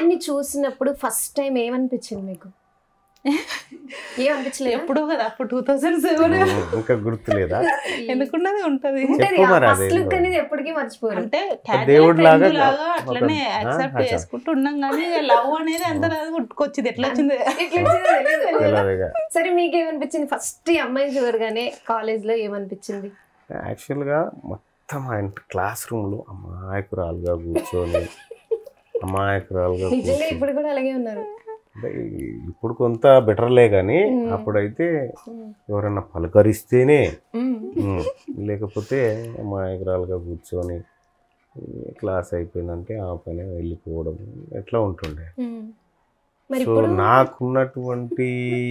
ఆయన్ని చూసినప్పుడు first time ఏమనిపించింది మీకు ఏమనిపించలేదు ఎప్పుడో కదా అప్పుడు టూ థౌసండ్ సెవెన్ ఇంకా గుర్తులేదా ఎందుకున్నది ఉంటది ఉంటది చెప్పు మరి ఫస్ట్ అదేందో. లుక్ అనేది ఎప్పటికీ మర్చిపోరు అంటే దేవుడి లాగా లాగా ఒక- అట్లనే ఆ, యాక్సెప్ట్ అచ్చా. చేసుకుంటూ ఉన్నాం కానీ లవ్ అనేది అంత గుట్టుకొచ్చింది ఎట్లా వచ్చింది ఇట్లా వచ్చిందో తెలియదు కదా. తెలియదుగా సరే మీకేమనిపించింది ఫస్ట్ ఈ అమ్మాయిని చూడగానే కాలేజ్ లో ఏమనిపించింది యాక్చువల్గా మొత్తం ఆయన క్లాస్ రూమ్లో అమాయకురాలుగా కూర్చొని అమాయకురాలుగా నిజంగా కూర్చొని ఇప్పుడు కూడా అలాగే ఉన్నారు అంటే ఇప్పుడు కొంత బెటర్లే కానీ అప్పుడైతే ఎవరన్నా పలకరిస్తేనే ఉమ్, లేకపోతే అమాయకురాలుగా కూర్చొని ఈ క్లాస్ అయిపోయిందంటే ఆ పైన వెళ్ళిపోవడం ఎట్లా ఉంటుండే మరి సో ఇప్పుడు నాకున్నటువంటి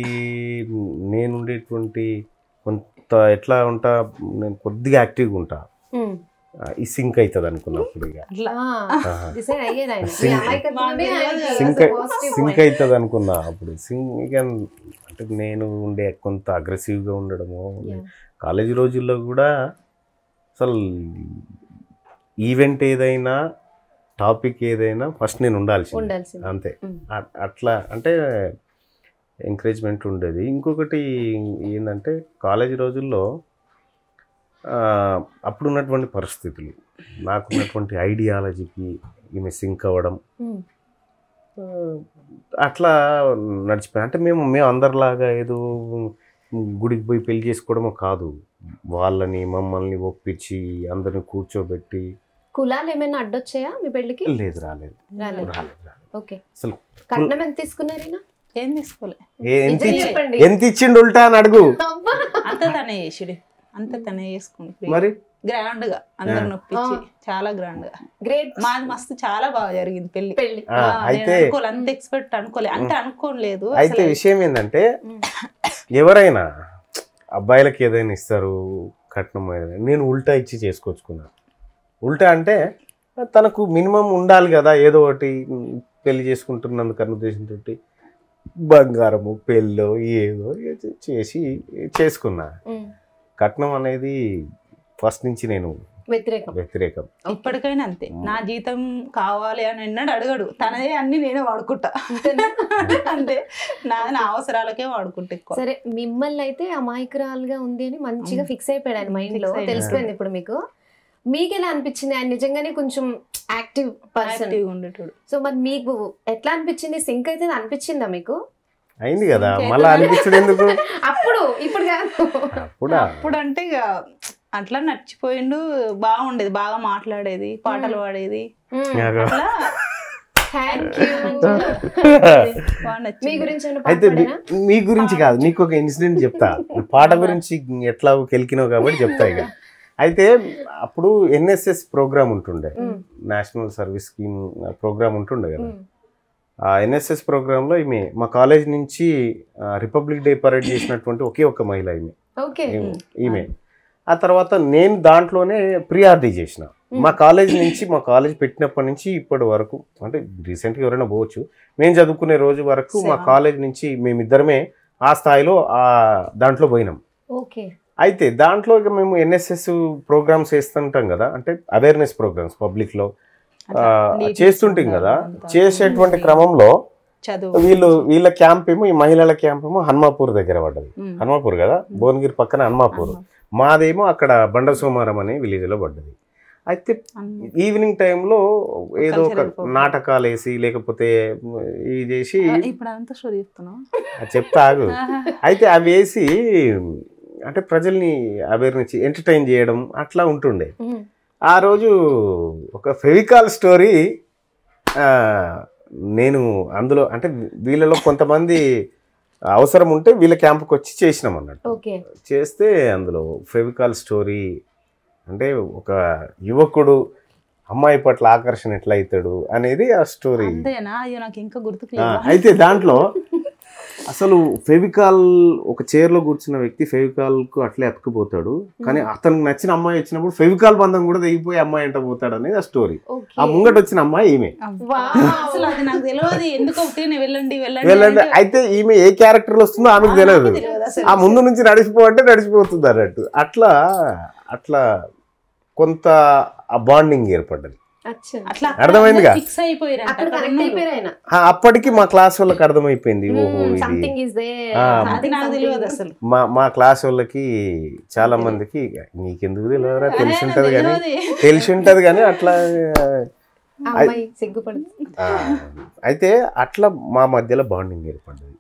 నేనుండేటువంటి కొంత ఎట్లా ఉంటా నేను కొద్దిగా యాక్టివ్గా ఉంటా ఉమ్. ఆ, ఈ సింక్ అవుతుంది అనుకున్నప్పుడు ఇక అట్లా ఆ, డిసైడ్ అయ్యారు ఆయన Sync. ఈ అమాయకత్వమే ఆయనకి సింక్ ఒక positive సింక్ point. అవుతుంది అనుకున్నా అప్పుడు సింక్ ఇక అంటే నేను ఉండే కొంత అగ్రెసివ్గా ఉండడము Yeah. కాలేజీ రోజుల్లో కూడా అసలు ఈవెంట్ ఏదైనా టాపిక్ ఏదైనా ఫస్ట్ నేను ఉండాల్సి ఉండాల్సింది అంతే Mm. అ- అట్లా అంటే ఎంకరేజ్మెంట్ ఉండేది ఇంకొకటి ఏంటంటే కాలేజీ రోజుల్లో ఆ, అప్పుడున్నటువంటి పరిస్థితులు నాకున్నటువంటి ఐడియాలజీకి ఈమె సింక్ అవ్వడం ఉమ్. ఆ, అట్లా నడిచిపోయి అంటే మేము మేము అందరిలాగా ఏదో గుడికి పోయి పెళ్లి చేసుకోవడమో కాదు వాళ్ళని మమ్మల్ని ఒప్పించి అందరిని కూర్చోబెట్టి కులాలు ఏమైనా అడ్డొచ్చాయా మీ పెళ్లికి లేదు రాలేదు రాలేదు రాలేదు రాలేదు ఓకే అసలు కట్నం ఎంత తీసుకున్నారు ఈయన? ఏం తీసుకోలే ఏ- ఎంత నిజం ఇచ్చి- చెప్పండి ఎంత ఇచ్చిండు ఉల్టా అని అడుగు అబ్బా. అంత తనే చేసుడు అంత తనే చేసుకుంది మరి గ్రాండ్ గా అందరు నొప్పించి చాలా గ్రాండ్ గా గ్రేట్ మాది మస్తు చాలా బాగా జరిగింది పెళ్లి పెళ్లి ఆ, ఆ, నేను అయితే అనుకోలే అంత ఎక్స్పెక్ట్ అనుకోలే అంటే అనుకోలేదు అయితే అసలు విషయం ఏంటంటే ఎవరైనా అబ్బాయిలకి ఏదైనా ఇస్తారు కట్నం ఏదైనా నేను ఉల్టా ఇచ్చి చేసుకొచ్చుకున్నా ఉల్టా అంటే తనకు మినిమం ఉండాలి కదా ఏదో ఒకటి ఉమ్, పెళ్లి చేసుకుంటున్నందుకు అన్న ఉద్దేశంతో బంగారము పెళ్ళో ఏదో ఏదో చేసి చేసుకున్నా ఉమ్. కట్నం అనేది ఫస్ట్ నుంచి నేను వ్యతిరేకం వ్యతిరేకం ఇప్పటికైనా అంతే నా జీతం కావాలి అని ఎన్నడు అడగడు తనదే అన్ని నేనే వాడుకుంటా అంతే నా నా అవసరాలకే వాడుకుంటా ఎక్కువ సరే మిమ్మల్ని అయితే అమాయకురాలుగా ఉంది అని మంచిగా ఫిక్స్ అయిపోయాడు ఆయన మైండ్ లో Fix అయిపోయాడు. తెలిసిపోయింది ఇప్పుడు మీకు మీకు ఎలా అనిపించింది ఆయన నిజంగానే కొంచెం యాక్టివ్ పర్సన్ యాక్టివ్గా ఉండేటోడు సో మరి మీకు ఎట్లా అనిపించింది సింక్ అయితే అనిపించిందా మీకు అయింది కదా ఇంకేదో మళ్ళీ అనిపించడం ఎందుకు అప్పుడు ఇప్పుడు కాదు అప్పుడా అప్పుడు అంటే ఇక అట్లా నచ్చిపోయిండు బాగుండేది బాగా మాట్లాడేది పాటలు పాడేది అట్లా థ్యాంక్ యూ బాగా మీ నచ్చింది గురించి ఏమైనా అయితే పాట మీ- పాడారా? మీ గురించి కాదు నీకు ఒక ఇన్సిడెంట్ చెప్తా పాట గురించి ఎట్లా కెలికినావు కాబట్టి చెప్తా ఇక అయితే అప్పుడు ఎన్ఎస్ఎస్ ప్రోగ్రామ్ ఉంటుండే um, national service scheme program ఉంటుండే కదా ఉమ్, ఆ ఎన్ఎస్ఎస్ ప్రోగ్రాంలో ఈమె మా కాలేజ్ నుంచి రిపబ్లిక్ డే పరేడ్ చేసినటువంటి ఒకే ఒక మహిళ ఈమె ఓకే ఈమె- ఈమె ఆ తర్వాత నేను దాంట్లోనే ప్రియారిటీ చేసిన మా కాలేజ్ నుంచి మా కాలేజ్ పెట్టినప్పటి నుంచి ఇప్పటి వరకు అంటే రీసెంట్గా ఎవరైనా పోవచ్చు మేము చదువుకునే రోజు వరకు మా Seven. కాలేజ్ నుంచి మేమిద్దరమే ఆ స్థాయిలో ఆ దాంట్లో పోయినాం ఓకే అయితే దాంట్లో ఇక మేము ఎన్ఎస్ఎస్ ప్రోగ్రామ్స్ చేస్తుంటాం కదా అంటే అవేర్నెస్ ప్రోగ్రామ్స్ పబ్లిక్లో అట్లా నీట్నెస్ చేస్తుంటాం కదా అంతా. చేసేటువంటి క్రమంలో చదువు వీళ్ళు వీళ్ళ క్యాంప్ ఏమో ఈ మహిళల క్యాంప్ ఏమో హన్మాపూర్ దగ్గర పడ్డది ఉమ్. హన్మాపూర్ కదా భువనగిరి పక్కన హన్మాపూర్ మాదేమో అక్కడ బండ సోమారం అనే విలేజ్ లో పడ్డది అయితే అన్ని. ఈవినింగ్ టైంలో ఏదో ఒక Cultural program. నాటకాలు వేసి లేకపోతే ఇవి చేసి ఆ, ఇప్పుడు అంతా స్టోరీ చెప్తున్నావు అది చెప్తా ఆగు అయితే అవి వేసి అంటే ప్రజల్ని అవేర్నెస్ ఎంటర్టైన్ చేయడం అట్లా ఉంటుండే ఉమ్, ఆ రోజు ఒక ఫెవికాల్ స్టోరీ ఆ, నేను అందులో అంటే వీళ్ళలో కొంతమంది అవసరం ఉంటే వీళ్ళ క్యాంప్కి వచ్చి చేసినాం అన్నట్టు ఓకే చేస్తే అందులో ఫెవికాల్ స్టోరీ అంటే ఒక యువకుడు అమ్మాయి పట్ల ఆకర్షణ ఎట్లా అవుతాడు అనేది ఆ స్టోరీ అంతేనా అయ్యో నాకు ఇంకా గుర్తుకు ఆ, లేదు అయితే దాంట్లో అసలు ఫెవికాల్ ఒక చైర్ లో కూర్చున్న వ్యక్తి ఫెవికాల్ కు అట్లే అతుకుపోతాడు కానీ అతనికి నచ్చిన అమ్మాయి వచ్చినప్పుడు ఫెవికాల్ బంధం కూడా తెగిపోయి అమ్మాయి ఎంట పోతాడు అనేది ఆ స్టోరీ ఓకే ఆ ముంగట వచ్చిన అమ్మాయి ఈమె Wow. అసలు అది నాకు తెలియదు ఎందుకు ఒకటి వెళ్ళండి వెళ్ళండి వెళ్ళండి అంటే అయితే ఈమె ఏ క్యారెక్టర్ లో వస్తుందో ఆమెకు తెలియదు నాకు తెలియదు అసలు. ఆ ముందు నుంచి నడిచిపోవంటే నడిచిపోతుంది అన్నట్టు అట్లా అట్లా కొంత ఆ బాండింగ్ ఏర్పడ్డది అచ్చా అట్లా అర్థమైందిగా? ఫిక్స్ అయిపోయారు అక్కడ కనెక్ట్ అయిపోయారు ఆయన ఆ, అప్పటికి మా క్లాస్ వాళ్ళకి అర్థమైపోయింది ఓహో ఇది సంథింగ్ ఇస్ దే ఆ, అది నాకు తెలియదు అసలు మా మా క్లాస్ వాళ్ళకి చాలా మందికి నీకెందుకు తెలియదురా తెలిసి ఉంటది కానీ తెలియదు. తెలిసి ఉంటది కానీ అట్లా అమ్మాయి సిగ్గుపడుతుంది ఆ, అయితే అట్లా మా మధ్యలో బాండింగ్ ఏర్పడింది